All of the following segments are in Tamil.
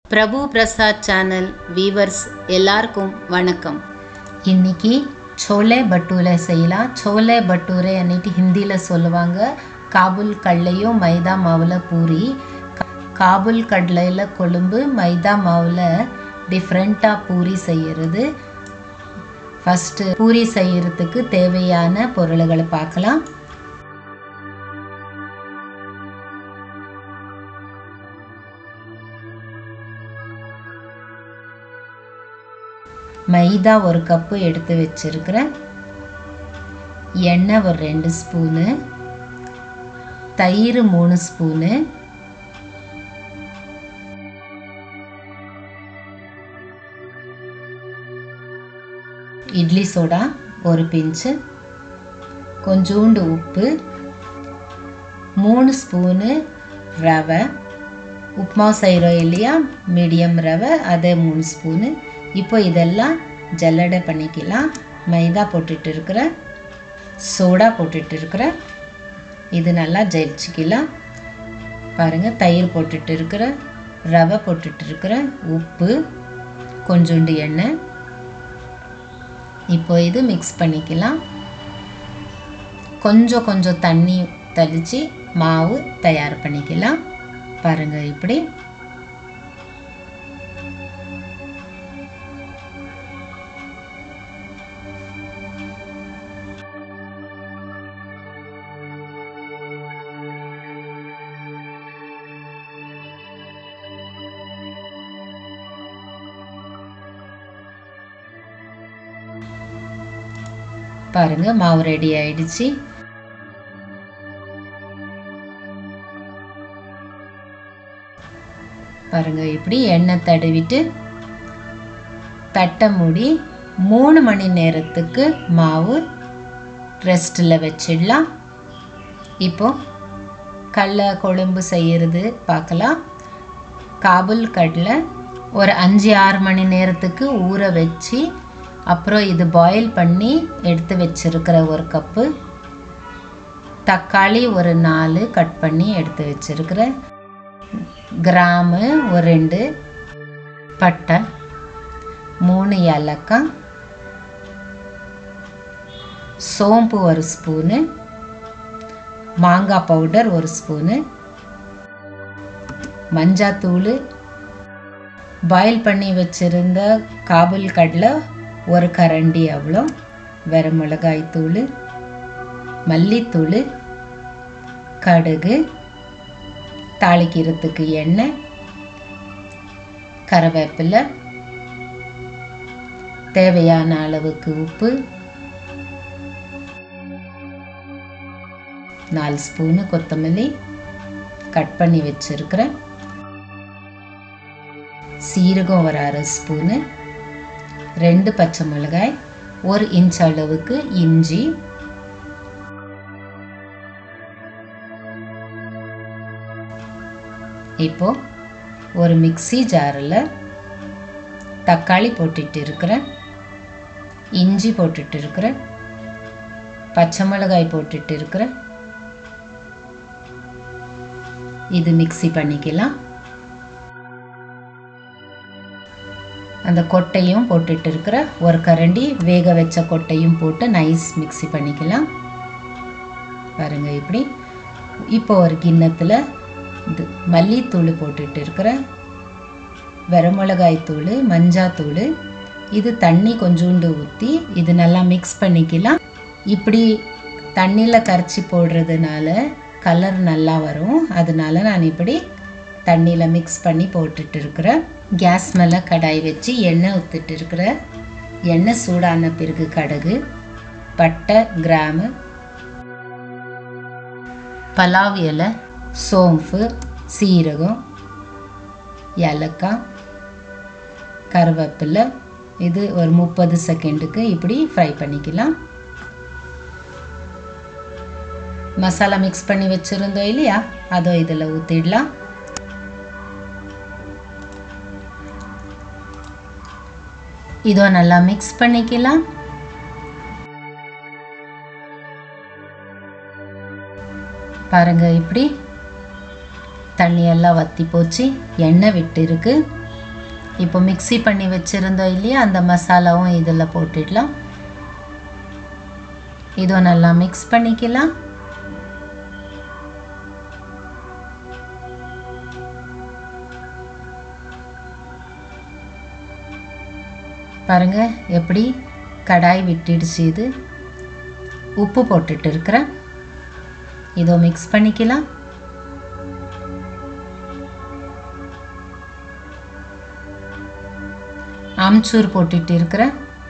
பிரபு பிரசாத் சேனல் வீவர்ஸ் எல்லாருக்கும் வணக்கம் இன்னைக்கு சோலே பட்டூரை செய்யலாம் சோலே பட்டூரை அன்னிட்டு ஹிந்தியில் சொல்லுவாங்க காபுல் கடலையும் மைதா மாவில் பூரி கா- காபுல் கடலையில் கொழும்பு மைதா மாவில் டிஃப்ரெண்ட்டாக பூரி செய்கிறது ஃபஸ்ட்டு பூரி செய்யறதுக்கு தேவையான பொருள்களை பார்க்கலாம் மைதா ஒரு கப்பு எடுத்து வச்சிருக்கிறேன் எண்ணெய் ஒரு ரெண்டு ஸ்பூனு தயிர் மூணு ஸ்பூனு இட்லி சோடா ஒரு பிஞ்சு கொஞ்சோண்டு உப்பு மூணு ஸ்பூனு ரவை உப்மா செய்கிறோம் இல்லையா மீடியம் ரவை அதே மூணு ஸ்பூனு இப்போ இதெல்லாம் ஜல்லடை பண்ணிக்கலாம் மைதா போட்டுட்டு இருக்கிறேன் சோடா போட்டுட்டு இருக்கிறேன் இது நல்லா ஜெயிச்சுக்கலாம் பாருங்கள் தயிர் போட்டுட்டு இருக்கிறேன் ரவை போட்டுட்டு இருக்கிறேன் உப்பு கொஞ்சோண்டு எண்ணெய் இப்போ இது மிக்ஸ் பண்ணிக்கலாம் கொஞ்சம் கொஞ்சம் தண்ணி தெளித்து மாவு தயார் பண்ணிக்கலாம் பாருங்கள் இப்படி பாருங்க மாவு ரெடி ஆயிடுச்சு பாருங்க இப்படி எண்ணெய் தடவிட்டு தட்டை மூடி மூணு மணி நேரத்துக்கு மாவு ரெஸ்ட்டில் வச்சிடலாம் இப்போ கடல குழம்பு செய்யறது பார்க்கலாம் காபுல் கடலை ஒரு அஞ்சு ஆறு மணி நேரத்துக்கு ஊற வச்சு அப்புறம் இது பாயில் பண்ணி எடுத்து வச்சிருக்கிற ஒரு கப்பு தக்காளி ஒரு நாலு கட் பண்ணி எடுத்து வச்சிருக்கிறேன் கிராமு ஒரு ரெண்டு பட்டை மூணு ஏலக்காய் சோம்பு ஒரு ஸ்பூனு மாங்காய் பவுடர் ஒரு ஸ்பூனு மஞ்சாத்தூள் பாயில் பண்ணி வச்சிருந்த காபுல் கடலை ஒரு கரண்டி அவ்வளோ வெற மிளகாய் தூள் மல்லித்தூள் கடுகு தாளிக்கிறதுக்கு எண்ணெய் கருவேப்பிலை தேவையான அளவுக்கு உப்பு நாலு ஸ்பூனு கொத்தமல்லி கட் பண்ணி வச்சிருக்கிறேன் சீரகம் ஒரு அரை ஸ்பூனு ரெண்டு பச்சை மிளகாய் ஒரு இன்ச் அளவுக்கு இஞ்சி இப்போ ஒரு மிக்ஸி ஜாரில் தக்காளி போட்டுட்டு இருக்கிறேன் இஞ்சி போட்டுட்டு இருக்கிறேன் பச்சை மிளகாய் போட்டுட்டு இருக்கிறேன் இது மிக்ஸி பண்ணிக்கலாம் அந்த கொட்டையும் போட்டுட்டு இருக்கிற ஒரு கரண்டி வேக வச்ச கொட்டையும் போட்டு நைஸ் மிக்ஸி பண்ணிக்கலாம் பாருங்க இப்படி இப்போ ஒரு கிண்ணத்தில் இது மல்லித்தூள் போட்டுட்டு இருக்கிற வரமிளகாய் தூள் மஞ்சாத்தூள் இது தண்ணி கொஞ்சோண்டு ஊற்றி இது நல்லா மிக்ஸ் பண்ணிக்கலாம் இப்படி தண்ணியில் கரைச்சி போடுறதுனால கலர் நல்லா வரும் அதனால நான் இப்படி தண்ணியில் மிக்ஸ் பண்ணி போட்டுட்டு இருக்கிறேன் கேஸ் மேலே கடாய் வச்சு எண்ணெய் ஊற்றிட்டு இருக்கிற எண்ணெய் சூடான பிறகு கடுகு பட்டை கிராமு பலாவ் இலை சோம்பு சீரகம் ஏலக்காய் கருவேப்பிலை இது ஒரு முப்பது செகண்டுக்கு இப்படி ஃப்ரை பண்ணிக்கலாம் மசாலா மிக்ஸ் பண்ணி வச்சுருந்தோம் இல்லையா அதோ இதில் ஊற்றிடலாம் இதோ நல்லா மிக்ஸ் பண்ணிக்கலாம் பாருங்க இப்படி தண்ணியெல்லாம் வற்றி போச்சு எண்ணெய் விட்டு இருக்கு இப்போ மிக்ஸி பண்ணி வச்சுருந்தோம் இல்லையா அந்த மசாலாவும் இதில் போட்டுடலாம் இதுவும் நல்லா மிக்ஸ் பண்ணிக்கலாம் பாருங்க எப்படி கடாய் விட்டுடுச்சு இது உப்பு போட்டுட்டு இருக்கிறேன் இதோ மிக்ஸ் பண்ணிக்கலாம் ஆம்ச்சூர் போட்டுட்டு இருக்கிறேன்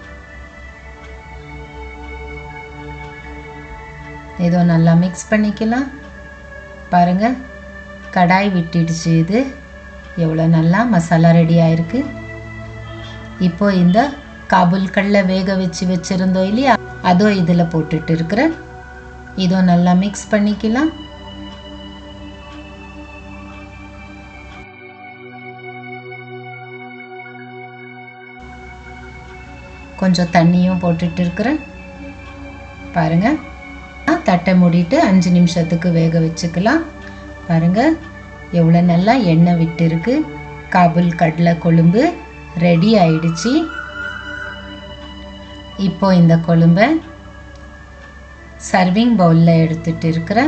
இதோ நல்லா மிக்ஸ் பண்ணிக்கலாம் பாருங்க கடாய் விட்டுடுச்சு இது எவ்வளோ நல்லா மசாலா ரெடி ஆயிருக்கு இப்போ இந்த காபுல் கடலை வேக வச்சு வச்சுருந்தோம் இல்லையா அதோ இதில் போட்டுட்டு இருக்கிறேன் இதோ நல்லா மிக்ஸ் பண்ணிக்கலாம் கொஞ்சம் தண்ணியும் போட்டுட்டு இருக்கிறேன் பாருங்க தட்டை மூடிட்டு அஞ்சு நிமிஷத்துக்கு வேக வச்சுக்கலாம் பாருங்க எவ்வளோ நல்லா எண்ணெய் விட்டு இருக்கு காபுல் கடலை கொழும்பு ரெடி ஆயிடுச்சு இப்போ இந்த கொழும்பை சர்விங் பவுலில் எடுத்துட்டு இருக்கிறேன்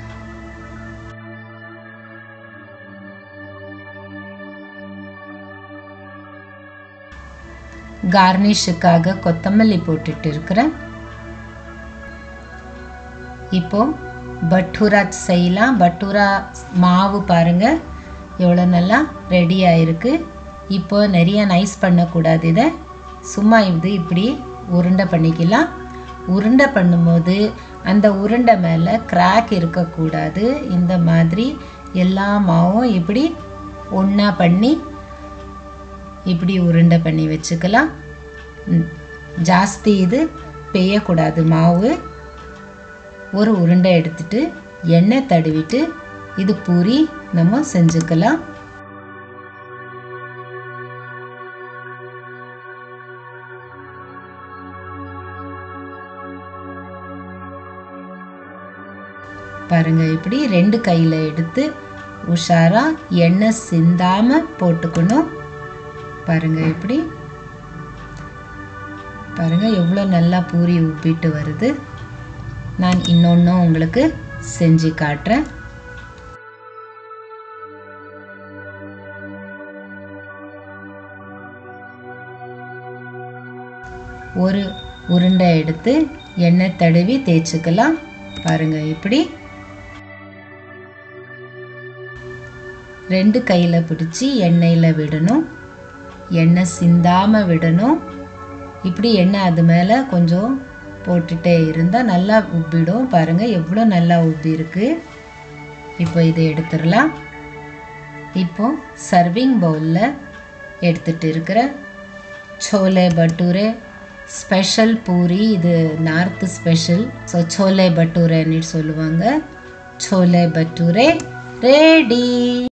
கார்னிஷுக்காக கொத்தமல்லி போட்டுட்டு இருக்கிறேன் இப்போ பட்டூரா செய்யலாம் பட்டூரா மாவு பாருங்க எவ்வளோ நல்லா ரெடி ஆயிருக்கு இப்போ நிறைய நைஸ் பண்ணக்கூடாது இதை சும்மா இது இப்படி உருண்டை பண்ணிக்கலாம் உருண்டை பண்ணும்போது அந்த உருண்டை மேலே கிராக் இருக்கக்கூடாது இந்த மாதிரி எல்லா மாவும் இப்படி ஒன்றா பண்ணி இப்படி உருண்டை பண்ணி வச்சுக்கலாம் ம், ஜாஸ்தி இது பெய்யக்கூடாது மாவு ஒரு உருண்டை எடுத்துட்டு எண்ணெய் தடவிட்டு இது பூரி நம்ம செஞ்சுக்கலாம் பாருங்க இப்படி ரெண்டு கையில் எடுத்து உஷாரா எண்ணெய் சிந்தாம போட்டுக்கணும் பாருங்க இப்படி பாருங்க எவ்வளோ நல்லா பூரி உப்பிட்டு வருது நான் இன்னொன்றும் உங்களுக்கு செஞ்சு காட்டுறேன் ஒரு உருண்டை எடுத்து எண்ணெய் தடவி தேய்ச்சிக்கலாம் பாருங்க இப்படி ரெண்டு கையில் பிடிச்சி எண்ணெயில் விடணும் எண்ணெய் சிந்தாமல் விடணும் இப்படி எண்ணெய் அது மேலே கொஞ்சம் போட்டுட்டே இருந்தால் நல்லா உப்பிடும் பாருங்கள் எவ்வளோ நல்லா உப்பி இருக்கு இப்போ இதை எடுத்துடலாம் இப்போ சர்விங் பவுலில் எடுத்துட்டு இருக்கிற சோலே பட்டூரே ஸ்பெஷல் பூரி இது நார்த் ஸ்பெஷல் ஸோ சோலே பட்டூரேன்னு சொல்லுவாங்க சோலே பட்டூரே ரெடி